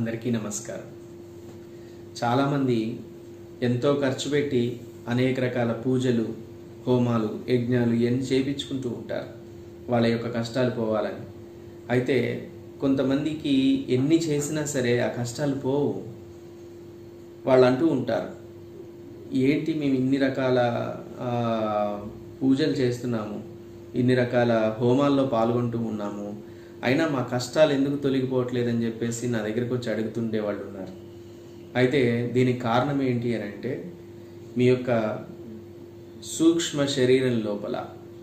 అందరికీ నమస్కారం చాలామంది ఎంతో ఖర్చు పెట్టి అనేక రకాల పూజలు హోమాలు యజ్ఞాలు ఇవన్నీ చేపించుకుంటూ ఉంటారు వాళ్ళ యొక్క కష్టాలు పోవాలని అయితే కొంతమందికి ఎన్ని చేసినా సరే ఆ కష్టాలు పోవు వాళ్ళు అంటూ ఉంటారు ఏంటి మేము ఇన్ని రకాల ఆ, పూజలు చేస్తున్నాము ఇన్ని రకాల హోమాల్లో పాల్గొంటూ ఉన్నాము అయినా మా కష్టాలు ఎందుకు తొలగిపోవట్లేదని చెప్పేసి నా దగ్గరికి వచ్చి అడుగుతుండే వాళ్ళు ఉన్నారు అయితే దీనికి కారణం ఏంటి అని అంటే మీ యొక్క సూక్ష్మ శరీరం లోపల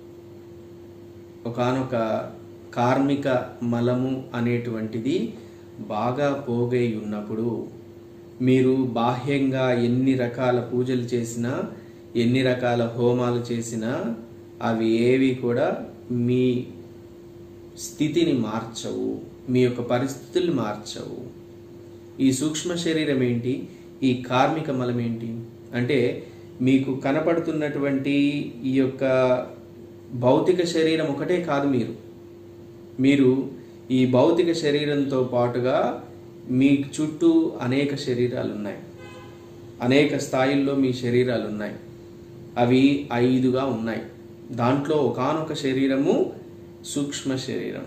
ఒకానొక కార్మిక మలము అనేటువంటిది బాగా పోగై ఉన్నప్పుడు మీరు బాహ్యంగా ఎన్ని రకాల పూజలు చేసినా ఎన్ని రకాల హోమాలు చేసినా అవి ఏవి కూడా మీ స్థితిని మార్చవు మీ యొక్క పరిస్థితుల్ని మార్చవు ఈ సూక్ష్మ శరీరం ఏంటి ఈ కార్మిక మలం ఏంటి అంటే మీకు కనపడుతున్నటువంటి ఈ యొక్క భౌతిక శరీరం ఒకటే కాదు మీరు మీరు ఈ భౌతిక శరీరంతో పాటుగా మీ చుట్టూ అనేక శరీరాలు ఉన్నాయి అనేక స్థాయిల్లో మీ శరీరాలు ఉన్నాయి అవి ఐదుగా ఉన్నాయి దాంట్లో ఒకానొక శరీరము సూక్ష్మ శరీరం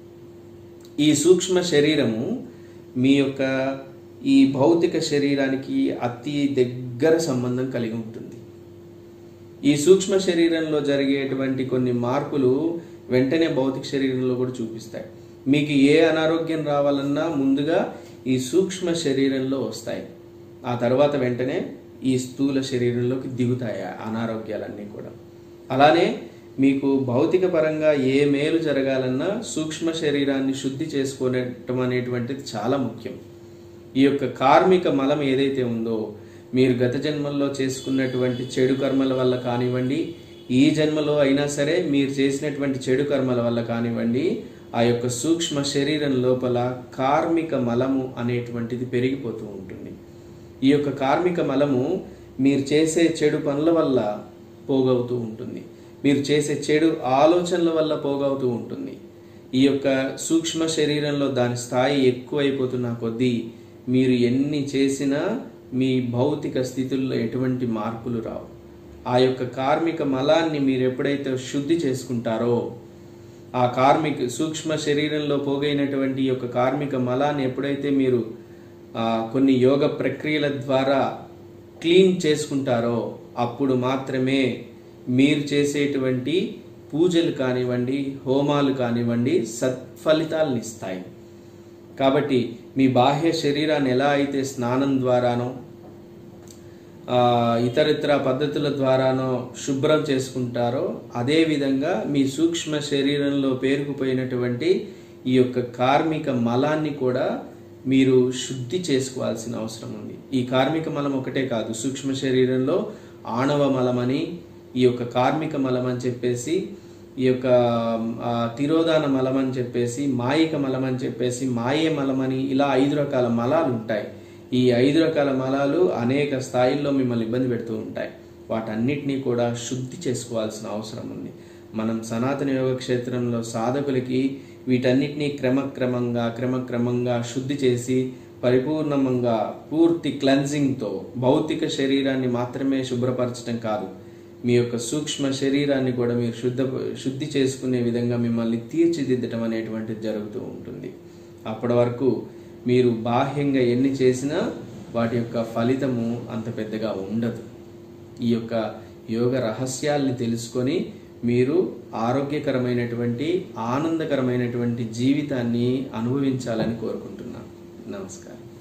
ఈ సూక్ష్మ శరీరము మీ యొక్క ఈ భౌతిక శరీరానికి అతి దగ్గర సంబంధం కలిగి ఉంటుంది ఈ సూక్ష్మ శరీరంలో జరిగేటువంటి కొన్ని మార్పులు వెంటనే భౌతిక శరీరంలో కూడా చూపిస్తాయి మీకు ఏ అనారోగ్యం రావాలన్నా ముందుగా ఈ సూక్ష్మ శరీరంలో వస్తాయి ఆ తర్వాత వెంటనే ఈ స్థూల శరీరంలోకి దిగుతాయి ఆ అనారోగ్యాలన్నీ కూడా అలానే మీకు భౌతిక పరంగా ఏ మేలు జరగాలన్నా సూక్ష్మ శరీరాన్ని శుద్ధి చేసుకోవటం అనేటువంటిది చాలా ముఖ్యం ఈ యొక్క కార్మిక మలం ఏదైతే ఉందో మీరు గత జన్మల్లో చేసుకున్నటువంటి చెడు కర్మల వల్ల కానివ్వండి ఈ జన్మలో అయినా సరే మీరు చేసినటువంటి చెడు కర్మల వల్ల కానివ్వండి ఆ యొక్క సూక్ష్మ శరీరం లోపల కార్మిక మలము అనేటువంటిది పెరిగిపోతూ ఉంటుంది ఈ యొక్క కార్మిక మలము మీరు చేసే చెడు పనుల వల్ల పోగవుతూ ఉంటుంది మీరు చేసే చెడు ఆలోచనల వల్ల పోగవుతూ ఉంటుంది ఈ యొక్క సూక్ష్మ శరీరంలో దాని స్థాయి ఎక్కువైపోతున్న కొద్దీ మీరు ఎన్ని చేసినా మీ భౌతిక స్థితుల్లో ఎటువంటి మార్పులు రావు ఆ యొక్క కార్మిక మలాన్ని మీరు ఎప్పుడైతే శుద్ధి చేసుకుంటారో ఆ కార్మిక సూక్ష్మ శరీరంలో పోగైనటువంటి ఈ యొక్క కార్మిక మలాన్ని ఎప్పుడైతే మీరు ఆ, కొన్ని యోగ ప్రక్రియల ద్వారా క్లీన్ చేసుకుంటారో అప్పుడు మాత్రమే మీరు చేసేటువంటి పూజలు కానివ్వండి హోమాలు కానివ్వండి సత్ఫలితాలను ఇస్తాయి కాబట్టి మీ బాహ్య శరీరాన్ని ఎలా అయితే స్నానం ద్వారానో ఆ, ఇతరితర పద్ధతుల ద్వారానో శుభ్రం చేసుకుంటారో అదే విధంగా మీ సూక్ష్మ శరీరంలో పేరుకుపోయినటువంటి ఈ యొక్క కార్మిక మలాన్ని కూడా మీరు శుద్ధి చేసుకోవాల్సిన అవసరం ఉంది ఈ కార్మిక మలం ఒకటే కాదు సూక్ష్మ శరీరంలో ఆణవ మలమని ఈ యొక్క కార్మిక మలం అని చెప్పేసి ఈ యొక్క ఆ, తిరోధాన మలం అని చెప్పేసి మాయిక మలం అని చెప్పేసి మాయే మలమని ఇలా ఐదు రకాల మలాలు ఉంటాయి ఈ ఐదు రకాల మలాలు అనేక స్థాయిల్లో మిమ్మల్ని ఇబ్బంది పెడుతూ ఉంటాయి వాటన్నిటినీ కూడా శుద్ధి చేసుకోవాల్సిన అవసరం ఉంది మనం సనాతన యోగ క్షేత్రంలో సాధకులకి వీటన్నిటినీ క్రమక్రమంగా క్రమక్రమంగా శుద్ధి చేసి పరిపూర్ణంగా పూర్తి క్లెన్జింగ్తో భౌతిక శరీరాన్ని మాత్రమే శుభ్రపరచడం కాదు మీ యొక్క సూక్ష్మ శరీరాన్ని కూడా మీరు శుద్ధ శుద్ధి చేసుకునే విధంగా మిమ్మల్ని తీర్చిదిద్దటం అనేటువంటిది జరుగుతూ ఉంటుంది అప్పటి వరకు మీరు బాహ్యంగా ఎన్ని చేసినా వాటి యొక్క ఫలితము అంత పెద్దగా ఉండదు ఈ యొక్క యోగ రహస్యాల్ని తెలుసుకొని మీరు ఆరోగ్యకరమైనటువంటి ఆనందకరమైనటువంటి జీవితాన్ని అనుభవించాలని కోరుకుంటున్నాను నమస్కారం